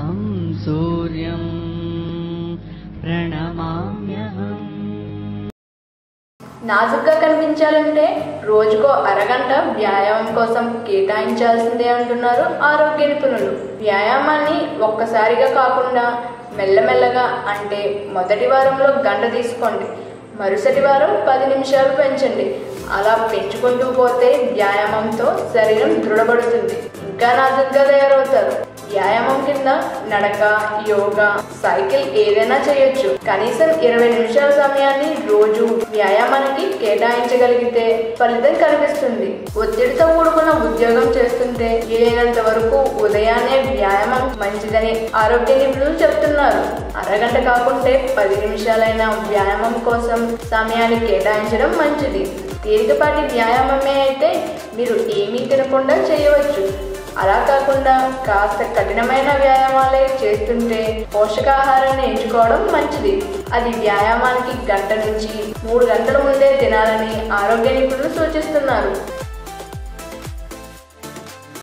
तं सूर्यं प्रणमाम्यहम् నాజుగ్గా కనిపించాలంటే రోజుకో అరగంట వ్యాయామం కోసం కేటాయించాల్సిందే అంటున్నారు ఆరోగ్య నిపుణులు వ్యాయామాన్ని ఒక్కసారిగా కాకుండా మెల్లమెల్లగా అంటే మొదటి వారంలో గంట తీసుకోండి మరుసటి వారం పది నిమిషాలు పెంచండి అలా పెంచుకుంటూ పోతే వ్యాయామంతో శరీరం దృఢపడుతుంది ఇంకా నాజుగ్గా తయారవుతారు వ్యాయామం కింద నడక యోగా సైకిల్ ఏదైనా చేయొచ్చు కనీసం ఇరవై నిమిషాల సమయాన్ని రోజు వ్యాయామానికి కేటాయించగలిగితే ఫలితం కనిపిస్తుంది ఒత్తిడితో కూడుకున్న ఉద్యోగం చేస్తుంటే వీలైనంత వరకు ఉదయాన్నే వ్యాయామం మంచిదని ఆరోగ్య నిపుణులు చెప్తున్నారు అరగంట కాకుంటే పది నిమిషాలైన వ్యాయామం కోసం సమయాన్ని కేటాయించడం మంచిది తేలికపాటి వ్యాయామమే అయితే మీరు ఏమీ తినకుండా చేయవచ్చు అలా కాకుండా కాస్త కఠినమైన వ్యాయామాలే చేస్తుంటే పోషకాహారాన్ని ఎంచుకోవడం మంచిది అది వ్యాయామానికి గంట నుంచి మూడు గంటల ముందే తినాలని ఆరోగ్య నిపుణులు సూచిస్తున్నారు